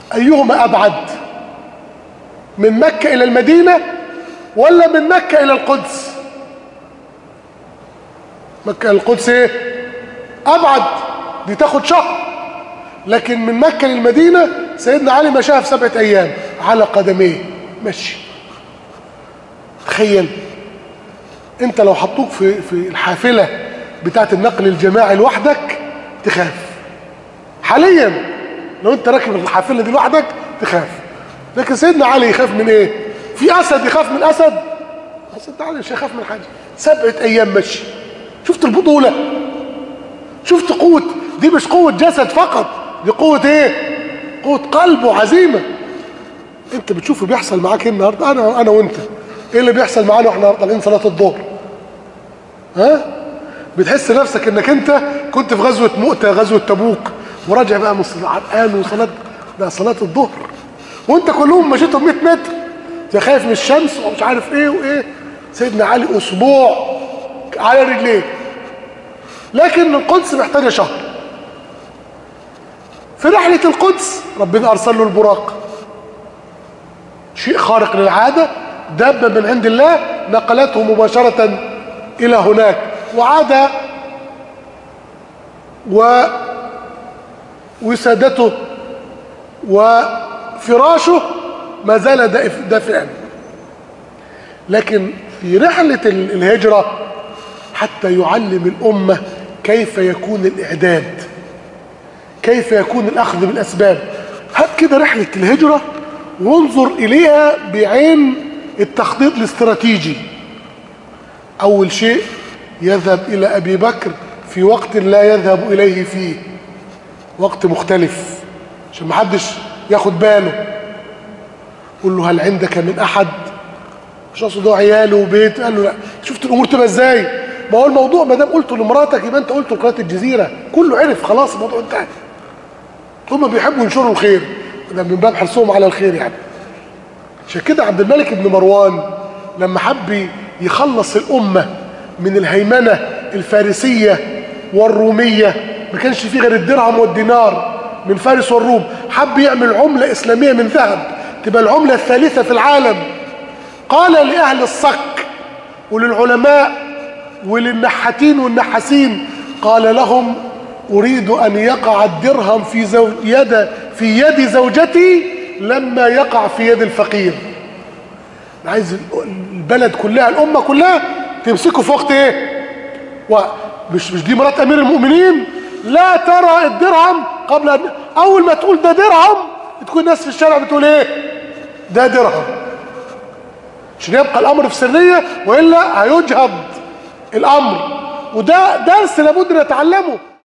ايهما ابعد من مكة الى المدينة ولا من مكة الى القدس مكة الى القدس ايه ابعد دي تاخد شهر لكن من مكة للمدينة سيدنا علي مشاها في سبعة ايام على قدميه مشي تخيل انت لو حطوك في في الحافله بتاعه النقل الجماعي لوحدك تخاف حاليا لو انت راكب الحافله دي لوحدك تخاف لكن سيدنا علي يخاف من ايه في اسد يخاف من اسد سيدنا علي مش هيخاف من حاجه سبعه ايام مشي شفت البطوله شفت قوه دي مش قوه جسد فقط دي قوه ايه قوه قلب وعزيمه انت بتشوف اللي بيحصل معاك ايه النهارده انا انا وانت ايه اللي بيحصل معانا واحنا طالعين صلاه الظهر ها بتحس نفسك انك انت كنت في غزوه مؤتة غزوه تبوك وراجع بقى من الصلاه عرقان وصلاه ده صلاه الظهر وانت كلهم مشيتوا 100 متر انت خايف من الشمس ومش عارف ايه وايه سيدنا علي اسبوع على رجليه لكن القدس محتاجه شهر في رحله القدس ربنا ارسل له البراق شيء خارق للعاده دابه من عند الله نقلته مباشره الى هناك وعاد و وسادته وفراشه ما زال دافئا لكن في رحلة الهجرة حتى يعلم الأمة كيف يكون الإعداد كيف يكون الأخذ بالأسباب هات كده رحلة الهجرة وانظر إليها بعين التخطيط الاستراتيجي أول شيء يذهب إلى أبي بكر في وقت لا يذهب إليه فيه وقت مختلف عشان ما حدش ياخد باله قول له هل عندك من أحد مش قصده عياله وبيت قال له لا شفت الأمور تبقى إزاي ما هو الموضوع ما دام قلته لمراتك يبقى أنت قلته لقناة الجزيرة كله عرف خلاص الموضوع انتهى هم بيحبوا ينشروا الخير ده من باب حرصهم على الخير يعني عشان كده عبد الملك بن مروان لما حب يخلص الأمة من الهيمنة الفارسية والرومية ما كانش فيه غير الدرهم والدينار من فارس والروم حب يعمل عملة إسلامية من ذهب تبقى العملة الثالثة في العالم قال لأهل الصك وللعلماء وللنحاتين والنحاسين قال لهم أريد أن يقع الدرهم في زو... يد في يد زوجتي لما يقع في يد الفقير عايز البلد كلها الأمة كلها تمسكه في وقت ايه ومش مش دي مرات امير المؤمنين لا ترى الدرهم قبل أن اول ما تقول ده درهم تكون الناس في الشارع بتقول ايه ده درهم عشان يبقى الامر في سريه والا هيجهض الامر وده درس لابد نتعلمه